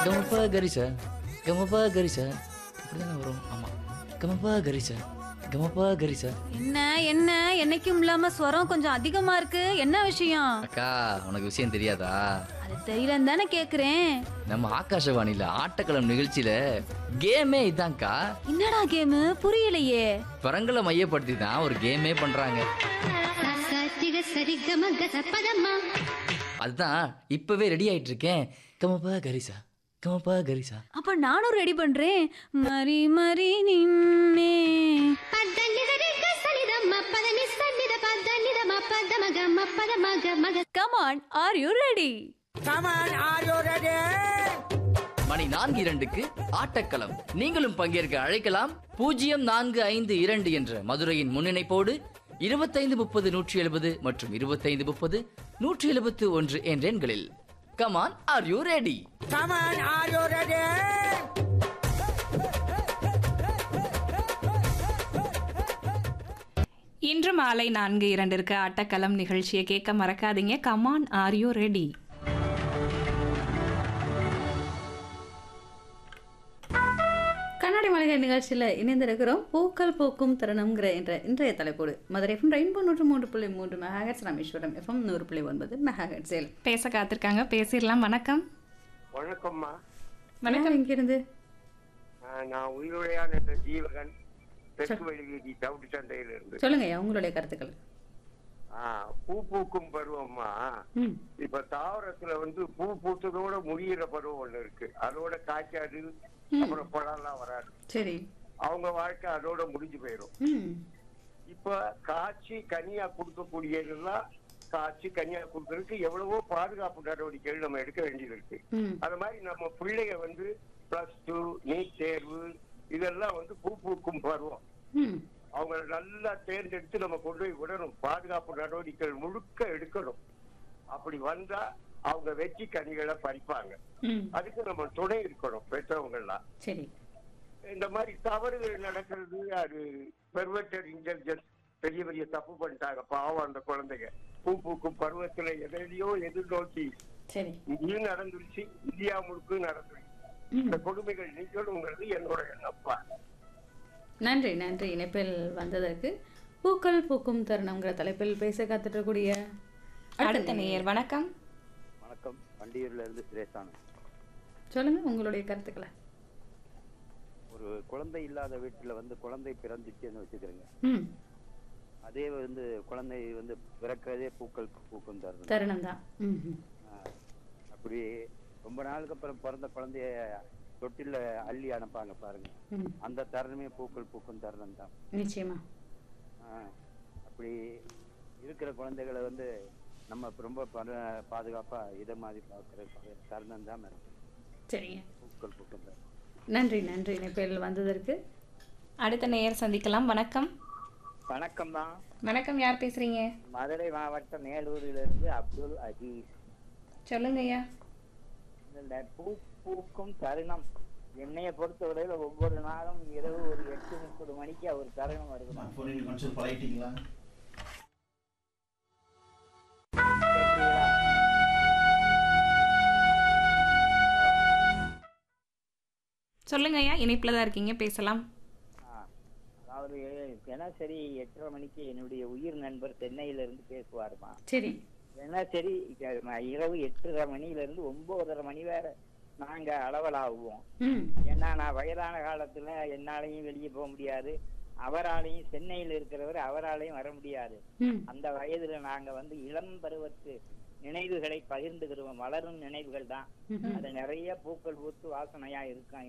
கமப்பா கரிசா கமப்பா கரிசா இப்படிதானே வரும் ஆமா கமப்பா கரிசா கமப்பா கரிசா என்ன என்ன என்னைக்கும் இல்லாம ஸ்வரம் கொஞ்சம் அதிகமா இருக்கு என்ன விஷயம் அக்கா உனக்கு விஷயம் தெரியாதா அது தெரியலன்னு தானே கேக்குறேன் நம்ம ஆகாஷவாணியில ஆட்டக்களம் நிகழ்ச்சியில கேமே இதான்க்கா என்னடா கேமு புரியலையே பரங்களை மையப்படுத்தி தான் ஒரு கேமே பண்றாங்க சத்திக சரிகம கசப்பதம்மா அதுதான் இப்பவே ரெடி ஆயிட்டு இருக்கேன் கமப்பா கரிசா கமப்பா கரிசா அப்ப நானும் ரெடி பண்றேன் மரி மரி நின்னே பத்தனிதரிக சலிதம்ம பதனி சன்னித பத்தனிதம பதமக மப்பதமக மக கமான் ஆர் யூ ரெடி மணி நான்கு இரண்டுக்கு ஆட்டக்களம் நீங்களும் பங்கேற்க அழைக்கலாம் பூஜ்ஜியம் நான்கு ஐந்து இரண்டு என்ற மதுரையின் முன்னிணைப்போடு இருபத்தைந்து முப்பது நூற்றி எழுபது மற்றும் இருபத்தைந்து முப்பது நூற்றி எழுபத்து ஒன்று என்ற எண்களில் கமான் ஆர் யூ ரெடி இன்று மாலை நான்கு இரண்டிற்கு ஆட்டக்களம் நிகழ்ச்சியை கேட்க மறக்காதீங்க கமான் ஆர் யூ ரெடி கண்ணாடி மளிகை நிகழ்ச்சியில் இணைந்திருக்கிறோம் பூக்கள் பூக்கும் தருணம்ங்கிற என்ற இன்றைய தலைப்போடு மதுரை எஃப்எம் ரெயின்போ நூற்று மூன்று புள்ளி மூன்று மெகாஹெட்ஸ் ராமேஸ்வரம் எஃப்எம் நூறு புள்ளி ஒன்பது மெகாஹெட்ஸ் சேலம் பேச காத்திருக்காங்க பேசிடலாம் வணக்கம் வணக்கம்மா வணக்கம் இங்கிருந்து ஆஹ் நான் உயிருடையான இந்த ஜீவகன் தெற்கு வழி வீதி தவிட்டு சந்தையில இருந்து சொல்லுங்க ஐயா, உங்களுடைய கருத்துக்கள் ஆஹ் பூ பூக்கும் பருவம்மா ம் இப்ப தாவரத்துல வந்து பூ பூத்ததோட முடியிற பருவம் ஒண்ணு இருக்கு அதோட காய்க்காது அப்புறம் பழம்லாம் வராது சரி அவங்க வாழ்க்கை அதோட முடிஞ்சு போயிடும் ம் இப்ப காய்ச்சி கனியா கொடுக்கக்கூடியதெல்லாம் காய்ச்சி கனியா கொடுக்கறதுக்கு எவ்வளவோ பாதுகாப்பு நடவடிக்கைகள் நம்ம எடுக்க வேண்டியது இருக்கு ம் அது மாதிரி நம்ம பிள்ளைங்க வந்து பிளஸ் டூ நீட் தேர்வு இதெல்லாம் வந்து பூ பூக்கும் பருவம் ம் அவங்கள நல்லா தேர்ந்தெடுத்து நம்ம கொண்டு போய் விடணும் பாதுகாப்பு நடவடிக்கைகள் முழுக்க எடுக்கணும் அப்படி வந்தா அவங்க வெற்றி கனிகளை பறிப்பாங்க ம் அதுக்கு நம்ம துணை இருக்கணும் பெற்றவங்க எல்லாம் சரி இந்த மாதிரி தவறுகள் நடக்கிறது அது பெர்வெட்டட் இன்டெலிஜென்ஸ் பெரிய பெரிய தப்பு பண்ணிட்டாங்க பாவம் அந்த குழந்தைங்க பூ பூக்கும் பருவத்துல எதையோ எதிர்நோக்கி சரி இங்கேயும் நடந்துருச்சு இந்தியா முழுக்க நடந்துருச்சு இந்த கொடுமைகள் நீக்கணுங்கிறது என்னோட எண்ணப்பா நன்றி நன்றி இணைப்பில் வந்ததற்கு பூக்கள் பூக்கும் தருணம்ங்கிற தலைப்பில் பேச காத்துட்டக்கூடிய அடுத்த நேயர் வணக்கம் வணக்கம் வண்டியூர்ல இருந்து சுரேஷானு சொல்லுங்க உங்களுடைய கருத்துக்களை ஒரு குழந்தை இல்லாத வீட்டுல வந்து குழந்தை பிறந்துச்சுன்னு வச்சுக்கிறேங்க ம் அதே வந்து குழந்தை வந்து பிறக்கிறதே பூக்கள் பூக்கும் தருணம் தருணம் தான் ம் ம். ஆஹ் அப்படி ரொம்ப நாளுக்கு அப்புறம் பிறந்த குழந்தைய தொட்டில அள்ளி அனுப்பாங்க பாருங்க ம் அந்த தருணமே பூக்கள் பூக்கும் தருணம் தான் நிச்சயமா ஆஹ் அப்படி இருக்கிற குழந்தைகளை வந்து நம்ம ரொம்ப பர- பாதுகாப்பா இதை மாதிரி பார்க்குற தருணம் தான் இருக்கு சரிங்க பூக்கள் பூக்கும் தருணம் நன்றி நன்றி இணைப்பில் வந்ததற்கு அடுத்த நேயர் சந்திக்கலாம் வணக்கம் வணக்கம் தான் வணக்கம் யார் பேசுறீங்க மதுரை மாவட்டம் மேலூரிலிருந்து அப்துல் அஜீஸ் சொல்லுங்க ஐயா இந்த பூ பூக்கும் தருணம் என்னைய பொறுத்தவரையில ஒவ்வொரு நாளும் இரவு ஒரு எட்டு முப்பது மணிக்கு ஒரு தருணம் வருதுமா கொஞ்சம் பழகிட்டீங்களா சொல்லுங்க ஐயா இணைப்புல தான் இருக்கீங்க பேசலாம் ஆ, அதாவது தினசரி எட்டரை மணிக்கு என்னுடைய உயிர் நண்பர் சென்னையில இருந்து பேசுவாருமா சரி தினசரி அஹ், இரவு எட்டரை மணியில இருந்து ஒன்பதரை மணி வேற நாங்க அளவலாகுவோம் ம் ஏன்னா நான் வயதான காலத்துல என்னாலையும் வெளியே போக முடியாது அவராலையும் சென்னையில் இருக்கிறவர் அவராலையும் வர முடியாது ம் அந்த வயதுல நாங்க வந்து இளம் பருவத்து நினைவுகளை பகிர்ந்துக்கிறோம் வளரும் நினைவுகள் தான் ம்ஹும். அது நிறைய பூக்கள் பூத்து வாசனையா இருக்கும்